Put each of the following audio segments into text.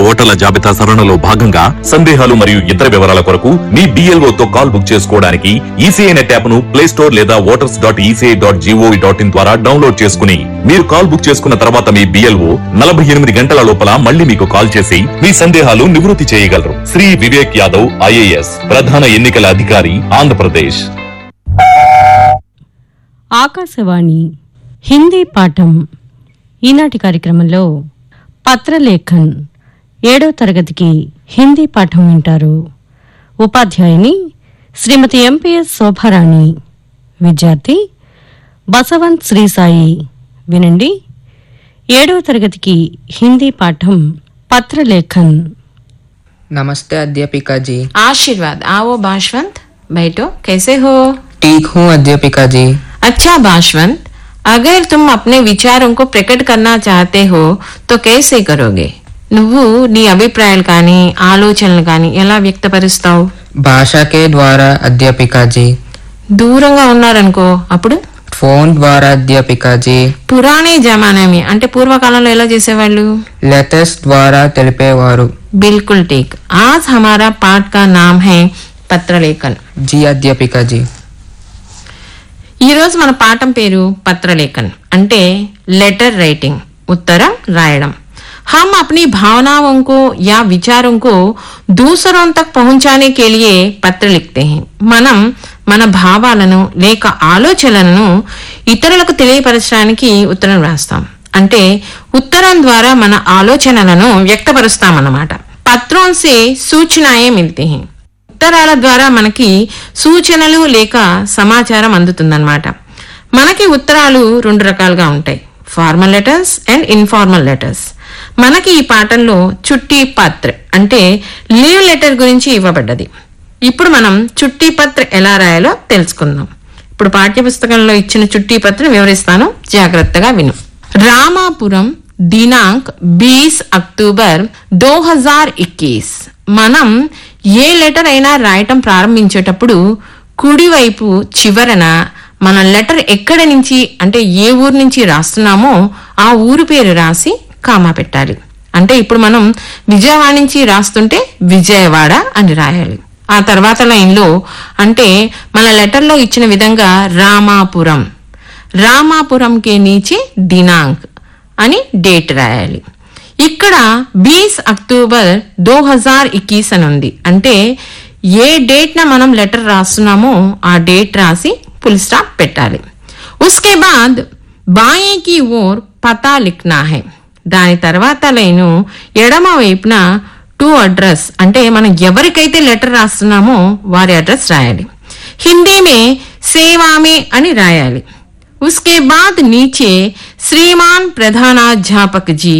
ఓటర్ల జాబితా సవరణలో భాగంగా సందేహాలు మరియు ఇతర వివరాల కొరకు మీ BLO తో కాల్ బుక్ చేసుకోవడానికి ఈసీఐ నెట్ యాప్ ను ప్లే స్టోర్ లేదా voters dot E C I dot G O V dot in ద్వారా డౌన్లోడ్ చేసుకుని మీరు కాల్ బుక్ చేసుకున్న తర్వాత మీ బిఎల్ఓ నలభై ఎనిమిది గంటల లోపల మళ్ళీ మీకు కాల్ చేసి మీ సందేహాలు నివృత్తి చేయగలరు శ్రీ వివేక్ యాదవ్ ఐఏఎస్ ప్రధాన ఎన్నికల అధికారి ఆంధ్రప్రదేశ్ ఆకాశవాణి హిందీ పాఠం ఈనాటి కార్యక్రమంలో పత్రలేఖన్ ఏడో తరగతికి హిందీ పాఠం వింటారు ఉపాధ్యాయుని శ్రీమతి ఎంపీఎస్ శోభారాణి విద్యార్థి బసవంత్ శ్రీసాయి వినండి ఏడో తరగతికి హిందీ పాఠం పత్రలేఖన్ नमस्ते अध्यापिका जी आशीर्वाद आओ बाशवंत बैठो कैसे हो ठीक हूँ अध्यापिका जी अच्छा बाशवंत अगर तुम अपने विचारों को प्रकट करना चाहते हो तो कैसे करोगे నువ్వు నీ అభిప్రాయాలు కానీ ఆలోచనలు కానీ ఎలా వ్యక్తపరుస్తావు భాష के द्वारा अध्यापिका जी దూరంగా ఉన్నారనుకో అప్పుడు फोन द्वारा अध्यापिका जी పురాణే జమానామి అంటే పూర్వకాలంలో ఎలా చేసేవాళ్ళు लेटेस्ट द्वारा తెలిపేవారు बिल्कुल ठीक आज हमारा पाठ का नाम है పత్రలేఖన్ जी अध्यापिका जी ఈ రోజు మన పాఠం పేరు పత్రలేఖన్ అంటే లెటర్ రైటింగ్ ఉత్తరం రాయడం हम अपनी भावनाओं को या विचारों को दूसरों तक पहुंचाने के लिए పత్ర लिखते हैं మనం మన భావాలను లేక ఆలోచనలను ఇతరులకు తెలియపరచడానికి ఉత్తరం రాస్తాం అంటే ఉత్తరం ద్వారా మన ఆలోచనలను వ్యక్తపరుస్తామన్నమాట పత్రం సే సూచనాయే మిల్తే हैं ఉత్తరాల ద్వారా మనకి సూచనలు లేక సమాచారం అందుతుందన్నమాట మనకి ఉత్తరాలు రెండు రకాలుగా ఉంటాయి formal letters and informal letters మనకి ఈ పాఠంలో చుట్టి పత్ర అంటే లీవ్ లెటర్ గురించి ఇవ్వబడ్డది ఇప్పుడు మనం చుట్టి పత్ర ఎలా రాయాలో తెలుసుకుందాం ఇప్పుడు పాఠ్యపుస్తకంలో ఇచ్చిన చుట్టి పత్ర వివరిస్తాను జాగ్రత్తగా విను రామాపురం దినాంక్ బీస్ అక్టోబర్ దో హజార్ ఇక్కీస్ మనం ఏ లెటర్ అయినా రాయటం ప్రారంభించేటప్పుడు కుడివైపు చివరన మన లెటర్ ఎక్కడి నుంచి అంటే ఏ ఊరు నుంచి రాస్తున్నామో ఆ ఊరు పేరు రాసి కామా పెట్టాలి అంటే ఇప్పుడు మనం విజయవాడ నుంచి రాస్తుంటే విజయవాడ అని రాయాలి ఆ తర్వాత లైన్లో అంటే మన లెటర్లో ఇచ్చిన విధంగా రామాపురం రామాపురం కే నీచే దినాంక్ అని డేట్ రాయాలి ఇక్కడ బీస్ అక్టోబర్ దో హజార్ ఇక్కీస్ అని ఉంది అంటే ఏ డేట్ న మనం లెటర్ రాస్తున్నామో ఆ డేట్ రాసి ఫుల్ స్టాప్ పెట్టాలి ఉస్కే బాద్ బాయే కి ఓర్ పతా లిఖనా హై దాని తర్వాత లైను ఎడమ వైపున టు అడ్రస్ అంటే మనం ఎవరికైతే లెటర్ రాస్తున్నామో వారి అడ్రస్ రాయాలి హిందీ మే సేవామే అని రాయాలి उसके बाद नीचे శ్రీమాన్ ప్రధానాధ్యాపక్ జీ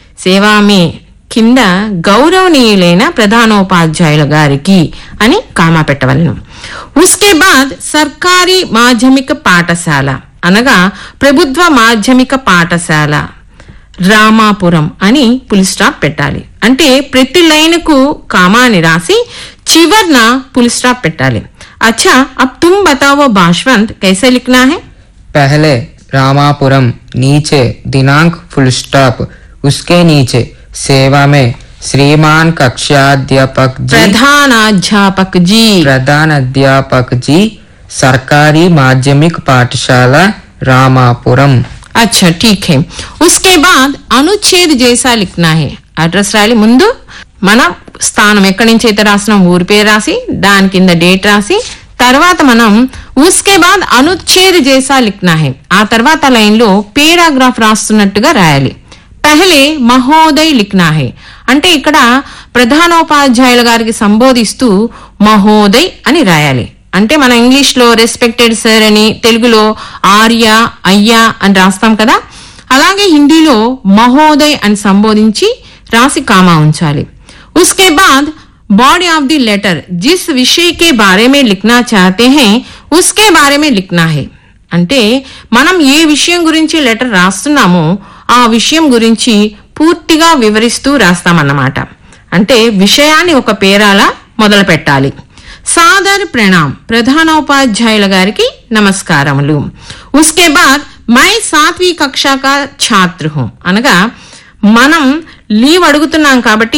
సేవామే కింద గౌరవనీయులైన ప్రధానోపాధ్యాయుల గారికి అని కామా పెట్టవలను ఉస్కే బాద్ సర్కారీ మాధ్యమిక పాఠశాల అనగా ప్రభుత్వ మాధ్యమిక పాఠశాల రామాపురం అని పులి స్టాప్ పెట్టాలి అంటే ప్రతి లైన్కు కామాని రాసి చివర్న పులి స్టాప్ పెట్టాలి అచ్చా అబ్ తుమ్ బతావో భాష్వంత్ కైసే లిఖనా హై पहले रामापुरम नीचे दिनांक फुल स्टॉप उसके नीचे सेवा में श्रीमान कक्षाध्यापक जी ప్రధానాధ్యాపక్ జీ प्रधान अध्यापक जी सरकारी माध्यमिक पाठशाला रामापुरम अच्छा ठीक है उसके बाद అనుచ్ఛేద్ జైసా లిఖనా హై అడ్రస్ రాయాలి ముందు మన స్థానం ఎక్కడి నుంచి అయితే రాసినాం ఊరి పేరు రాసి దాని కింద డేట్ రాసి తర్వాత మనం ఉస్కే బాద్ అనుచ్ఛేద్ జైసా లిఖనా హై ఆ తర్వాత లైన్ లో పేరాగ్రాఫ్ రాస్తున్నట్టుగా రాయాలి పహలే మహోదయ్ లిఖనా హై అంటే ఇక్కడ ప్రధానోపాధ్యాయుల గారికి సంబోధిస్తూ మహోదయ్ అని రాయాలి అంటే మన ఇంగ్లీష్ లో రెస్పెక్టెడ్ సార్ అని తెలుగులో ఆర్య అయ్యా అని రాస్తాం కదా అలాగే హిందీలో మహోదయ్ అని సంబోధించి రాసి కామా ఉంచాలి उसके बाद बॉडी ऑफ द लेटर जिस विषय के बारे में लिखना चाहते हैं उसके बारे में लिखना है అంటే మనం ఏ విషయం గురించి లెటర్ రాస్తున్నామో ఆ విషయం గురించి పూర్తిగా వివరిస్తూ రాస్తామన్నమాట అంటే విషయాన్ని ఒక పేరాల మొదలు పెట్టాలి సాదర్ ప్రణామ్ ప్రధానోపాధ్యాయుల గారికి నమస్కారములు ఉస్కే బాద్ మై సాత్వీ కక్షా కా ఛాత్ర హూ అనగా మనం లీవ్ అడుగుతున్నాం కాబట్టి